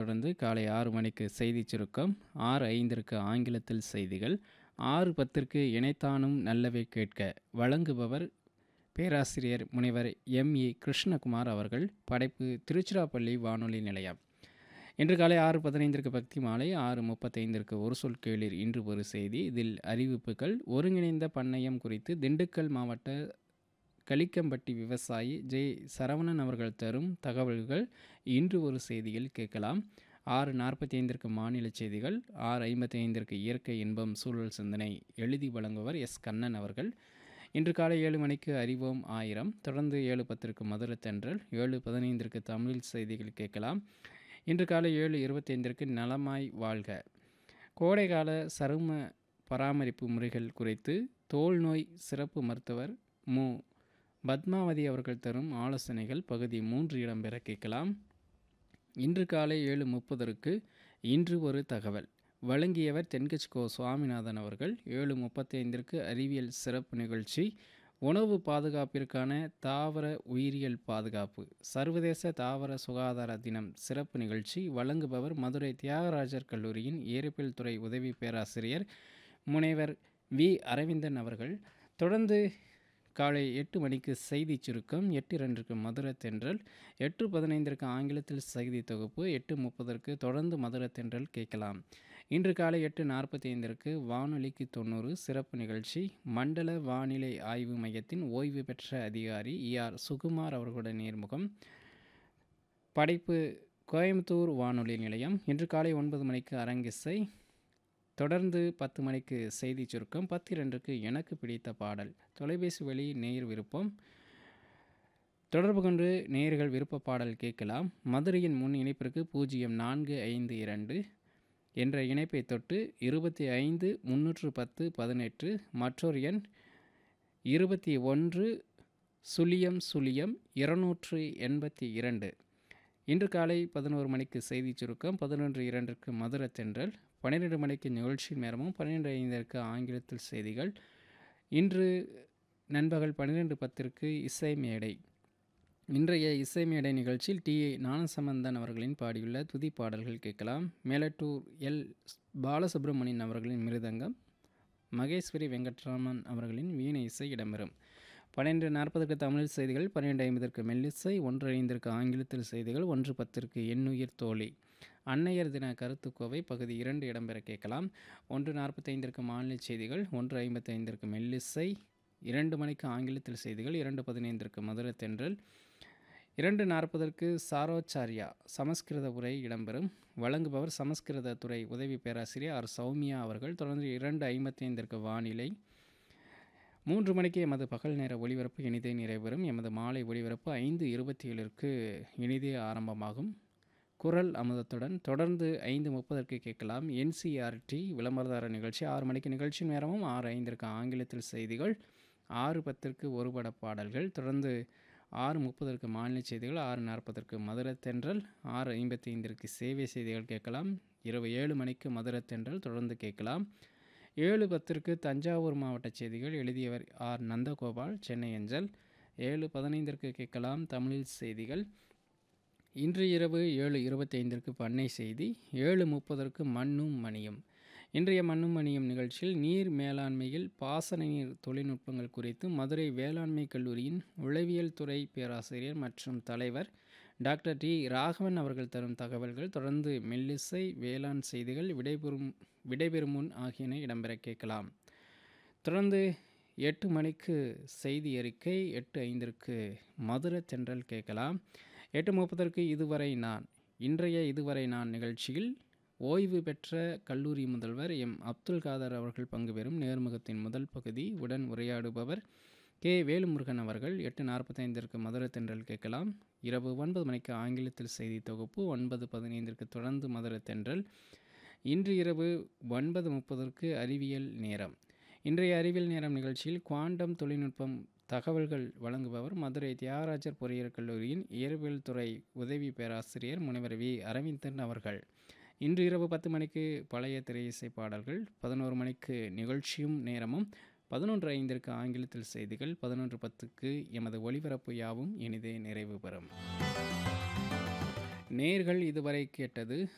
தொடர்ந்து காலை ஆறு மணிக்கு செய்திச் சுருக்கம் ஆறு ஐந்திற்கு ஆங்கிலத்தில் செய்திகள் ஆறு பத்திற்கு இணைத்தானும் நல்லவை கேட்க வழங்குபவர் பேராசிரியர் முனைவர் எம் இ கிருஷ்ணகுமார் அவர்கள் படைப்பு திருச்சிராப்பள்ளி வானொலி நிலையம் இன்று காலை ஆறு பதினைந்திற்கு பக்தி மாலை ஆறு முப்பத்தைந்திற்கு ஒரு சொல் கேளிர் இன்று ஒரு செய்தி இதில் அறிவிப்புகள் ஒருங்கிணைந்த பண்ணையம் குறித்து திண்டுக்கல் மாவட்ட கலிக்கம்பட்டி விவசாயி ஜே சரவணன் அவர்கள் தரும் தகவல்கள் இன்று ஒரு செய்தியில் கேட்கலாம் ஆறு நாற்பத்தி ஐந்திற்கு மாநில செய்திகள் ஆறு ஐம்பத்தி ஐந்திற்கு இயற்கை இன்பம் சூழல் சிந்தனை எழுதி வழங்குவர் எஸ் கண்ணன் அவர்கள் இன்று காலை ஏழு மணிக்கு அறிவோம் ஆயிரம் தொடர்ந்து ஏழு பத்திற்கு மதுரை தென்றல் ஏழு பதினைந்திற்கு தமிழ் செய்திகள் கேட்கலாம் இன்று காலை ஏழு இருபத்தைந்திற்கு நலமாய் வாழ்க கோடைகால சரும பராமரிப்பு முறைகள் குறித்து தோல் நோய் சிறப்பு மருத்துவர் மு பத்மாவதி அவர்கள் தரும் ஆலோசனைகள் பகுதி மூன்று இடம்பெற கேட்கலாம் இன்று காலை ஏழு முப்பதற்கு இன்று ஒரு தகவல் வழங்கியவர் தென்கட்சிகோ சுவாமிநாதன் அவர்கள் ஏழு முப்பத்தைந்திற்கு அறிவியல் சிறப்பு நிகழ்ச்சி உணவு பாதுகாப்பிற்கான தாவர உயிரியல் பாதுகாப்பு சர்வதேச தாவர சுகாதார தினம் சிறப்பு நிகழ்ச்சி வழங்குபவர் மதுரை தியாகராஜர் கல்லூரியின் இயற்பியல் துறை உதவி பேராசிரியர் முனைவர் வி அரவிந்தன் அவர்கள் தொடர்ந்து காலை எட்டு மணிக்கு செய்தி சுருக்கம் எட்டு இரண்டுக்கு மதுரை தென்றல் எட்டு பதினைந்திற்கு ஆங்கிலத்தில் செய்தி தொகுப்பு எட்டு முப்பதற்கு தொடர்ந்து மதுரை தென்றல் கேட்கலாம் இன்று காலை எட்டு நாற்பத்தி ஐந்திற்கு வானொலிக்கு தொண்ணூறு சிறப்பு நிகழ்ச்சி மண்டல வானிலை ஆய்வு மையத்தின் ஓய்வு பெற்ற அதிகாரி இஆர் சுகுமார் அவர்களுடன் நேர்முகம் படைப்பு கோயம்புத்தூர் வானொலி நிலையம் இன்று காலை ஒன்பது மணிக்கு அரங்கிசை தொடர்ந்து பத்து மணிக்கு செய்தி சுருக்கம் பத்து இரண்டுக்கு எனக்கு பிடித்த பாடல் தொலைபேசி வழி நேர் விருப்பம் தொடர்பு கொண்டு நேயர்கள் விருப்ப பாடல் கேட்கலாம் மதுரையின் முன் இணைப்பிற்கு பூஜ்ஜியம் நான்கு ஐந்து இரண்டு என்ற இணைப்பை தொட்டு இருபத்தி ஐந்து முன்னூற்று பத்து பதினெட்டு மற்றொரு எண் இருபத்தி ஒன்று சுழியம் சுழியம் இருநூற்று எண்பத்தி இரண்டு இன்று காலை பதினோரு மணிக்கு செய்தி சுருக்கம் பதினொன்று இரண்டிற்கு மதுரை தென்றல் பன்னிரெண்டு மணிக்கு நிகழ்ச்சி நேரமும் பன்னிரெண்டு ஐந்திற்கு ஆங்கிலத்தில் செய்திகள் இன்று நண்பகல் பன்னிரெண்டு பத்திற்கு இசை மேடை இன்றைய இசை மேடை நிகழ்ச்சியில் டி ஏ ஞானசம்பந்தன் அவர்களின் பாடியுள்ள துதி பாடல்கள் கேட்கலாம் மேலட்டூர் எல் பாலசுப்ரமணியன் அவர்களின் மிருதங்கம் மகேஸ்வரி வெங்கட்ராமன் அவர்களின் வீணை இசை இடம்பெறும் பன்னிரெண்டு நாற்பதுக்கு தமிழ் செய்திகள் பன்னிரெண்டு ஐம்பதற்கு மெல்லிசை ஒன்று ஐந்திற்கு ஆங்கிலத்தில் செய்திகள் ஒன்று பத்திற்கு எண்ணுயிர் தோழி அன்னையர் தின கருத்துக்கோவை பகுதி இரண்டு இடம்பெற கேட்கலாம் ஒன்று நாற்பத்தைந்திற்கு மாநில செய்திகள் ஒன்று ஐம்பத்தைந்திற்கு மெல்லிசை இரண்டு மணிக்கு ஆங்கிலத்தில் செய்திகள் இரண்டு பதினைந்திற்கு மதுரை தென்றல் இரண்டு நாற்பதற்கு சாரோச்சாரியா சமஸ்கிருத உரை இடம்பெறும் வழங்குபவர் சமஸ்கிருத துறை உதவி பேராசிரியர் ஆர் சௌமியா அவர்கள் தொடர்ந்து இரண்டு ஐம்பத்தைந்திற்கு வானிலை மூன்று மணிக்கு எமது பகல் நேர ஒளிபரப்பு இனிதே நிறைவேறும் எமது மாலை ஒளிபரப்பு ஐந்து இருபத்தி ஏழிற்கு இனிதே ஆரம்பமாகும் குரல் அமுதத்துடன் தொடர்ந்து ஐந்து முப்பதற்கு கேட்கலாம் என்சிஆர்டி விளம்பரதார நிகழ்ச்சி ஆறு மணிக்கு நிகழ்ச்சி நேரமும் ஆறு ஐந்திற்கு ஆங்கிலத்தில் செய்திகள் ஆறு பத்திற்கு ஒருபட பாடல்கள் தொடர்ந்து ஆறு முப்பதற்கு மாநில செய்திகள் ஆறு நாற்பதற்கு மதுரை தென்றல் ஆறு ஐம்பத்தி ஐந்திற்கு சேவை செய்திகள் கேட்கலாம் இரவு ஏழு மணிக்கு மதுரை தென்றல் தொடர்ந்து கேட்கலாம் ஏழு பத்திற்கு தஞ்சாவூர் மாவட்ட செய்திகள் எழுதியவர் ஆர் நந்தகோபால் சென்னை அஞ்சல் ஏழு பதினைந்திற்கு கேட்கலாம் தமிழில் செய்திகள் இன்று இரவு ஏழு இருபத்தைந்திற்கு பண்ணை செய்தி ஏழு முப்பதற்கு மண்ணும் மணியும் இன்றைய மண்ணும் மணியும் நிகழ்ச்சியில் நீர் மேலாண்மையில் பாசன நீர் தொழில்நுட்பங்கள் குறித்து மதுரை வேளாண்மை கல்லூரியின் உளவியல் துறை பேராசிரியர் மற்றும் தலைவர் டாக்டர் டி ராகவன் அவர்கள் தரும் தகவல்கள் தொடர்ந்து மெல்லிசை வேளாண் செய்திகள் விடைபெறும் விடைபெறும் முன் ஆகியன இடம்பெற கேட்கலாம் தொடர்ந்து எட்டு மணிக்கு செய்தி அறிக்கை எட்டு ஐந்திற்கு மதுரை தென்றல் கேட்கலாம் எட்டு முப்பதற்கு இதுவரை நான் இன்றைய இதுவரை நான் நிகழ்ச்சியில் ஓய்வு பெற்ற கல்லூரி முதல்வர் எம் அப்துல் காதர் அவர்கள் பங்கு பெறும் நேர்முகத்தின் முதல் பகுதி உடன் உரையாடுபவர் கே வேலுமுருகன் அவர்கள் எட்டு நாற்பத்தைந்திற்கு மதுரை தென்றல் கேட்கலாம் இரவு ஒன்பது மணிக்கு ஆங்கிலத்தில் செய்தி தொகுப்பு ஒன்பது பதினைந்திற்கு தொடர்ந்து மதுரை தென்றல் இன்று இரவு ஒன்பது முப்பதற்கு அறிவியல் நேரம் இன்றைய அறிவியல் நேரம் நிகழ்ச்சியில் குவாண்டம் தொழில்நுட்பம் தகவல்கள் வழங்குபவர் மதுரை தியாகராஜர் பொறியியல் கல்லூரியின் இயற்பியல் துறை உதவி பேராசிரியர் முனைவர் வி அரவிந்தன் அவர்கள் இன்று இரவு பத்து மணிக்கு பழைய திரையிசை பாடல்கள் பதினோரு மணிக்கு நிகழ்ச்சியும் நேரமும் பதினொன்று ஐந்திற்கு ஆங்கிலத்தில் செய்திகள் பதினொன்று பத்துக்கு எமது ஒளிபரப்பு யாவும் இனிதே நிறைவு பெறும் நேர்கள் இதுவரை கேட்டது